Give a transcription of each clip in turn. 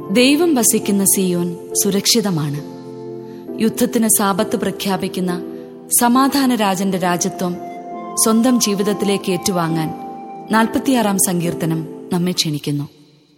ദൈവം വസിക്കുന്ന സിയോൻ സുരക്ഷിതമാണ് യുദ്ധത്തിന് സാപത്ത് പ്രഖ്യാപിക്കുന്ന സമാധാന രാജന്റെ രാജ്യത്വം സ്വന്തം ജീവിതത്തിലേക്ക് ഏറ്റുവാങ്ങാൻ നാൽപ്പത്തിയാറാം സങ്കീർത്തനം നമ്മെ ക്ഷണിക്കുന്നു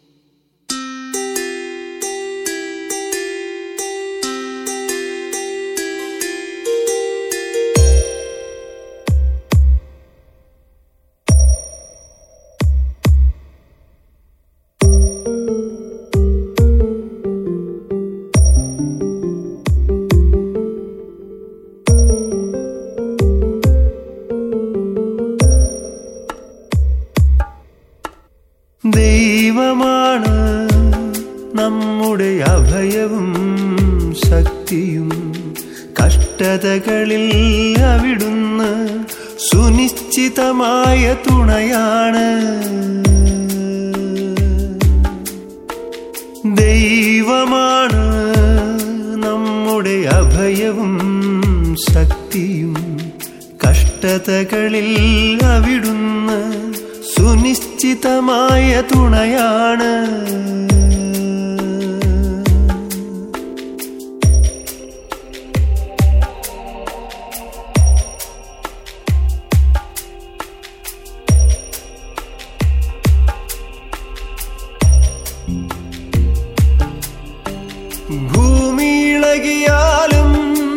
ദൈവമാണ് നമ്മുടെ അഭയവും ശക്തിയും കഷ്ടതകളിൽ അവിടുന്ന് സുനിശ്ചിതമായ തുണയാണ് ദൈവമാണ് നമ്മുടെ അഭയവും ശക്തിയും കഷ്ടതകളിൽ അവിടുന്ന് സുനിശ്ചിതമായ തുണയാണ് ഭൂമിയിളകിയാലും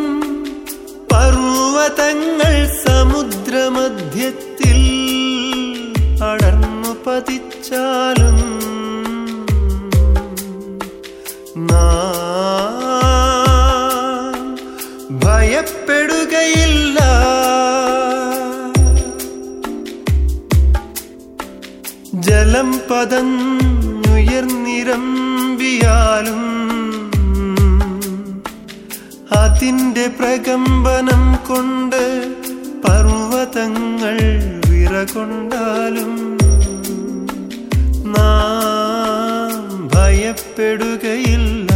പർവ്വതങ്ങൾ സമുദ്രമധ്യത്തിൽ അടർന്നു പതിച്ചാലും നാം ഭയപ്പെടുകയില്ല ജലം പതഞ്ഞുയർന്നിരമ്പിയാലും അതിന്റെ പ്രകമ്പനം കൊണ്ട് പർവ്വതങ്ങൾ വിറകൊണ്ടാലും നാം ഭയപ്പെടുകയില്ല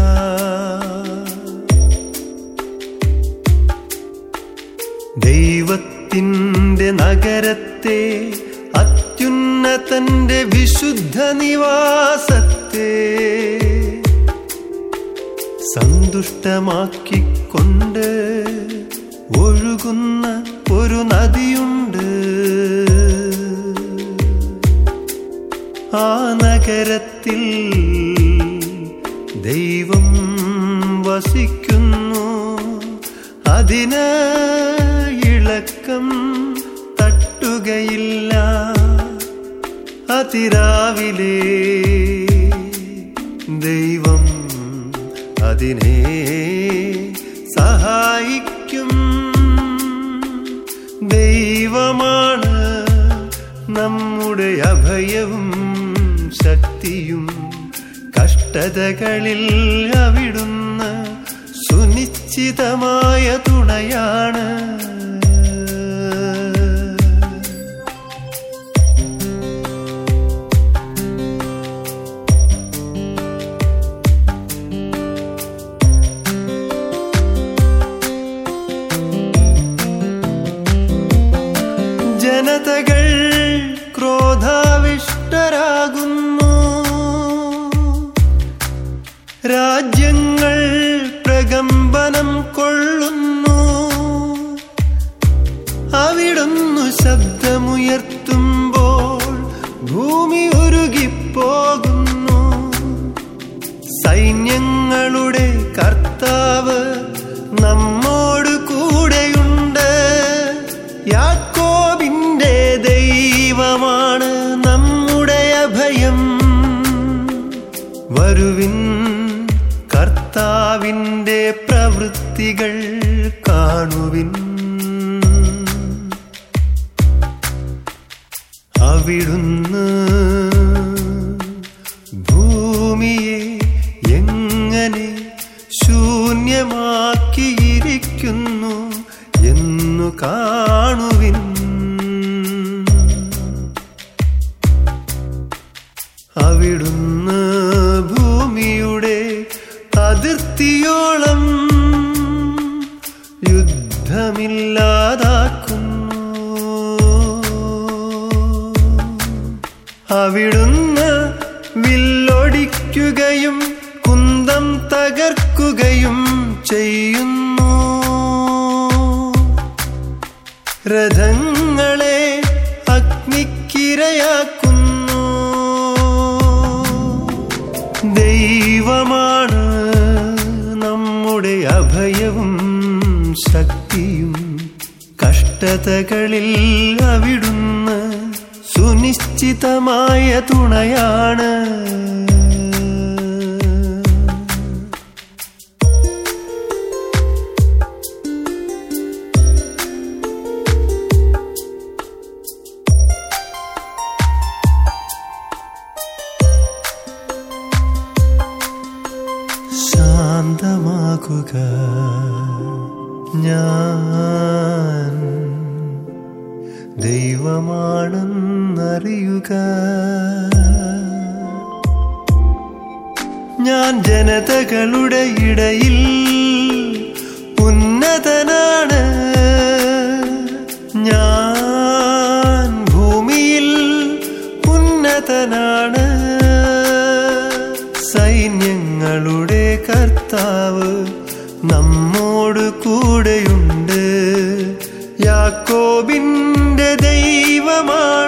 ദൈവത്തിൻ്റെ നഗരത്തെ അത്യുന്നതന്റെ വിശുദ്ധ നിവാസത്തെ സന്തുഷ്ടമാക്കിക്കൊണ്ട് ഒഴുകുന്ന ഒരു നദിയുണ്ട് ആ നഗരത്തിൽ ദൈവം വസിക്കുന്നു അതിന് ഇളക്കം തട്ടുകയില്ല അതിരാവിലെ ദൈവം അതിനെ സഹായിക്കും ദൈവമാണ് നമ്മുടെ അഭയവും ശക്തിയും കഷ്ടതകളിൽ അവിടുന്ന് സുനിശ്ചിതമായ തുണയാണ് ജനതകൾ ക്രോധാവിഷ്ടരാകുന്നു രാജ്യങ്ങൾ പ്രകമ്പനം കൊള്ളുന്നു അവിടുന്നു ശബ്ദമുയർത്തുമ്പോൾ ഭൂമി ഉരുകിപ്പോകുന്നു സൈന്യങ്ങളുടെ കർത്താവ് നമ്മോട് കൂടെയുണ്ട് യാക്കോബിന്റെ ദൈവമാണ് നമ്മുടെ അഭയം വരുവിൻ കർത്താവിൻ്റെ പ്രവൃത്തികൾ കാണുവിൻ അവിടുന്ന് ഭൂമിയെ എങ്ങനെ ശൂന്യമാക്കിയിരിക്കുന്നു എന്നു കാണുവിൻ അവിടുന്ന് ഭൂമിയുടെ അതിർത്തിയോളം യുദ്ധമില്ലാതാക്കുന്നു അവിടുന്ന് വില്ലൊടിക്കുകയും തകർക്കുകയും ചെയ്യുന്നു രഥങ്ങളെ അഗ്നിക്കിരയാക്കുന്നു ദൈവമാണ് നമ്മുടെ അഭയവും ശക്തിയും കഷ്ടതകളിൽ അവിടുന്ന് സുനിശ്ചിതമായ തുണയാണ് ശാന്തമാകുക ഞാൻ ദൈവമാണെന്നറിയുക ഞാൻ ജനതകളുടെ ഇടയിൽ ഉന്നതനാണ് ഞാൻ ഭൂമിയിൽ ഉന്നതനാണ് സൈന്യങ്ങളുടെ കർത്താവ് നമ്മോട് കൂടെയുണ്ട് യാക്കോബിന്റെ ദൈവമാണ്